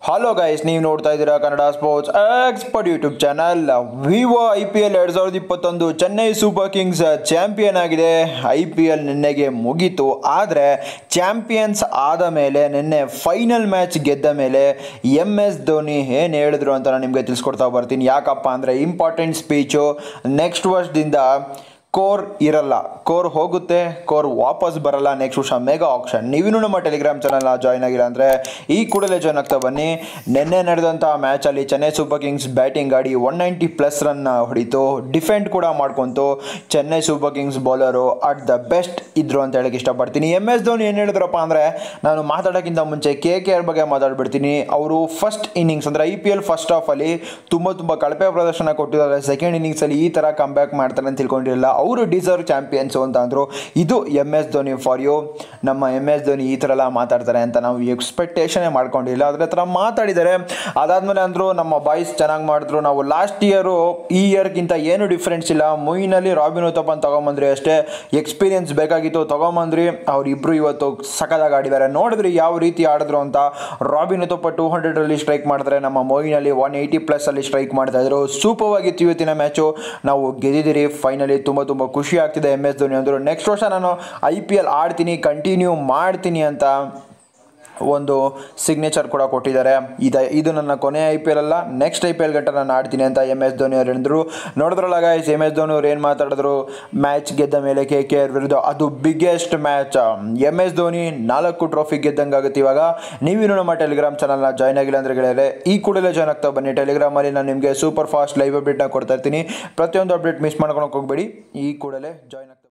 hello guys ನೀವು ನೋಡ್ತಾ ಇದ್ದೀರಾ Kannada sports expert YouTube channel Vivo I P L ಎರಡು ಸಾವಿರದ ಇಪ್ಪತ್ತೊಂದು ಚೆನ್ನೈ ಸೂಪರ್ ಕಿಂಗ್ಸ್ ಚಾಂಪಿಯನ್ ಆಗಿದೆ ಐ ಪಿ ಎಲ್ ನಿನ್ನೆಗೆ ಮುಗೀತು ಆದರೆ ಚಾಂಪಿಯನ್ಸ್ ಆದ ಮೇಲೆ ನಿನ್ನೆ ಫೈನಲ್ ಮ್ಯಾಚ್ ಗೆದ್ದ ಮೇಲೆ ಎಮ್ ಎಸ್ ಧೋನಿ ಏನು ಹೇಳಿದ್ರು ಅಂತ ನಾನು ನಿಮಗೆ ತಿಳಿಸ್ಕೊಡ್ತಾ ಬರ್ತೀನಿ ಯಾಕಪ್ಪ ಅಂದರೆ ಇಂಪಾರ್ಟೆಂಟ್ ಸ್ಪೀಚು ನೆಕ್ಸ್ಟ್ ವರ್ಷದಿಂದ ಕೋರ್ ಇರಲ್ಲ ಕೋರ್ ಹೋಗುತ್ತೆ ಕೋರ್ ವಾಪಸ್ ಬರಲ್ಲ ನೆಕ್ಸ್ಟ್ ವರ್ಷ ಮೆಗಾ ಆಕ್ಷನ್ ನೀವಿನ್ನೂ ನಮ್ಮ ಟೆಲಿಗ್ರಾಮ್ ಚಾನಲ್ನ ಜಾಯ್ನ್ ಆಗಿಲ್ಲ ಅಂದರೆ ಈ ಕೂಡಲೇ ಜಾಯ್ನ್ ಆಗ್ತಾ ಬನ್ನಿ ನಿನ್ನೆ ನಡೆದಂಥ ಮ್ಯಾಚಲ್ಲಿ ಚೆನ್ನೈ ಸೂಪರ್ ಕಿಂಗ್ಸ್ ಬ್ಯಾಟಿಂಗ್ ಆಡಿ ಒನ್ ನೈಂಟಿ ಪ್ಲಸ್ ರನ್ನ ಹೊಡಿತು ಡಿಫೆಂಡ್ ಕೂಡ ಮಾಡ್ಕೊಂತು Chennai Super Kings bowler at the best ಇದ್ರು ಅಂತ ಹೇಳಕ್ಕೆ ಇಷ್ಟಪಡ್ತೀನಿ ಎಮ್ ಎಸ್ ಧೋನಿ ಏನು ಹೇಳಿದ್ರಪ್ಪ ಅಂದರೆ ನಾನು ಮಾತಾಡೋಕ್ಕಿಂತ ಮುಂಚೆ ಕೆ ಕೆ ಆರ್ ಬಗ್ಗೆ ಮಾತಾಡ್ಬಿಡ್ತೀನಿ ಅವರು ಫಸ್ಟ್ ಇನ್ನಿಂಗ್ಸ್ ಅಂದರೆ ಐ ಪಿ ಎಲ್ ಫಸ್ಟ್ ಹಾಫಲ್ಲಿ ತುಂಬ ತುಂಬ ಕಳಪೆ ಪ್ರದರ್ಶನ ಕೊಟ್ಟಿದ್ದಾರೆ ಸೆಕೆಂಡ್ ಇನ್ನಿಂಗ್ಸಲ್ಲಿ ಈ ಥರ ಕಮ್ ಬ್ಯಾಕ್ ಮಾಡ್ತಾರೆ ಅಂತ ತಿಳ್ಕೊಂಡಿರಲಿಲ್ಲ ಅವರು ಡಿಸರ್ವ್ ಚಾಂಪಿಯನ್ಸು ಅಂತ ಅಂದರು ಇದು M S Dhoni for you ನಮ್ಮ ಎಮ್ ಎಸ್ ಧೋನಿ ಈ ಥರ ಎಲ್ಲ ಮಾತಾಡ್ತಾರೆ ಅಂತ ನಾವು ಎಕ್ಸ್ಪೆಕ್ಟೇಷನೇ ಮಾಡ್ಕೊಂಡಿಲ್ಲ ಅದ್ರ ಥರ ಮಾತಾಡಿದ್ದಾರೆ ಅದಾದಮೇಲೆ ಅಂದರು ನಮ್ಮ ಬಾಯ್ಸ್ ಚೆನ್ನಾಗಿ ಮಾಡಿದ್ರು ನಾವು ಲಾಸ್ಟ್ ಇಯರು ಈ ಇಯರ್ಗಿಂತ ಏನು ಡಿಫ್ರೆನ್ಸ್ ಇಲ್ಲ ಮೊಯ್ನಲ್ಲಿ ರಾಬಿನ್ ಉತ್ತಪ್ಪನ್ ತೊಗೊಂಬಂದ್ರಿ ಅಷ್ಟೇ ಎಕ್ಸ್ಪೀರಿಯನ್ಸ್ ಬೇಕಾಗಿತ್ತು ತೊಗೊಂಬಂದ್ರಿ ಅವರಿಬ್ಬರು ಇವತ್ತು ಸಖತ್ತಾಗಿ ಆಡಿದ್ದಾರೆ ನೋಡಿದ್ರಿ ಯಾವ ರೀತಿ ಆಡಿದ್ರು ಅಂತ ರಾಬಿನ್ ಉತ್ತಪ್ಪ ಟೂ ಹಂಡ್ರೆಡಲ್ಲಿ ಸ್ಟ್ರೈಕ್ ಮಾಡ್ತಾರೆ ನಮ್ಮ ಮೊಯ್ನಲ್ಲಿ ಒನ್ ಏಯ್ಟಿ ಪ್ಲಸ್ಸಲ್ಲಿ ಸ್ಟ್ರೈಕ್ ಮಾಡ್ತಾ ಇದ್ರು ಸೂಪರ್ ಆಗಿತ್ತು ಇವತ್ತಿನ ಮ್ಯಾಚು ನಾವು ಗೆದ್ದಿದ್ದೀರಿ ಫೈನಲಿ ತುಂಬ ತುಂಬ ಖುಷಿ ಆಗ್ತಿದೆ ಎಮ್ ಎಸ್ ಧೋನಿ ಅಂದರು ನೆಕ್ಸ್ಟ್ ವರ್ಷ ನಾನು ಐ ಪಿ ಎಲ್ ಆಡ್ತೀನಿ ಕಂಟಿನ್ಯೂ ಮಾಡ್ತೀನಿ ಅಂತ ಒಂದು ಸಿಗ್ನೇಚರ್ ಕೂಡ ಕೊಟ್ಟಿದ್ದಾರೆ ಇದು ಇದು ನನ್ನ ಕೊನೆ ಐ ಪಿ ಎಲ್ ಅಲ್ಲ ನೆಕ್ಸ್ಟ್ ಐ ಪಿ ಎಲ್ ಗಂಟ ನಾನು ಆಡ್ತೀನಿ ಅಂತ ಎಮ್ ಎಸ್ ಧೋನಿ ಅವ್ರು ಹೇಳಿದ್ರು ನೋಡಿದ್ರಲ್ಲ ಗಾಯ್ಸ್ ಎಮ್ ಎಸ್ ಧೋನಿ ಅವ್ರು ಏನು ಮಾತಾಡಿದ್ರು ಮ್ಯಾಚ್ ಗೆದ್ದ ಮೇಲೆ ಕೆ ಕೆ ಆರ್ ವಿರುದ್ಧ ಅದು biggest match M S Dhoni ನಾಲ್ಕು ಟ್ರೋಫಿ ಗೆದ್ದಂಗೆ ಆಗುತ್ತೆ ಇವಾಗ ನೀವಿನ್ನು ನಮ್ಮ ಟೆಲಿಗ್ರಾಮ್ ಚಾನಲ್ನ ಜಾಯ್ನ್ ಆಗಿಲ್ಲ ಅಂದರೆ ಗೆಳೆಯರೆ ಈ ಕೂಡಲೇ ಜಾಯ್ನ್ ಆಗ್ತಾ ಬನ್ನಿ ಟೆಲಿಗ್ರಾಮಲ್ಲಿ ನಾನು ನಿಮಗೆ ಸೂಪರ್ ಫಾಸ್ಟ್ ಲೈವ್ ಅಪ್ಡೇಟ್ನ ಕೊಡ್ತಾ ಇರ್ತೀನಿ ಪ್ರತಿಯೊಂದು ಅಪ್ಡೇಟ್ ಮಿಸ್ ಮಾಡ್ಕೊಳಕ್ಕೆ ಹೋಗಬೇಡಿ ಈ ಕೂಡಲೇ ಜಾಯ್ನ್ ಆಗ್ತಾ